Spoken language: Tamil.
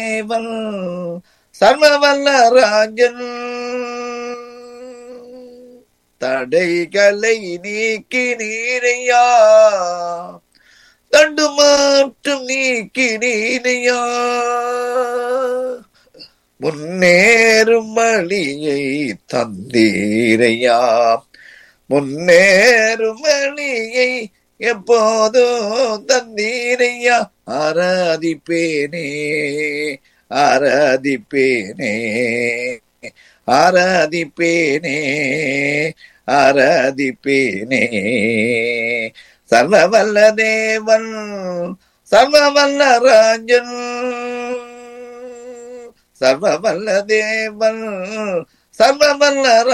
தேவன் சர்வவல்ல ராஜன் தடைகளை நீக்கி நீரையா தண்டு மாற்றம் நீக்கி நீரையா முன்னேறும் வழியை தந்தீரையா முன்னேறும் வழியை எப்போதும் தந்தீரையா ஆராதிப்பேனே ஆராதிப்பேனே ஆராதிப்பேனே ஆராதிப்பேனே சர்வவல்ல தேவன் சர்வவல்ல ராஜன் சர்வவல்ல தேவன் சர்வவல்ல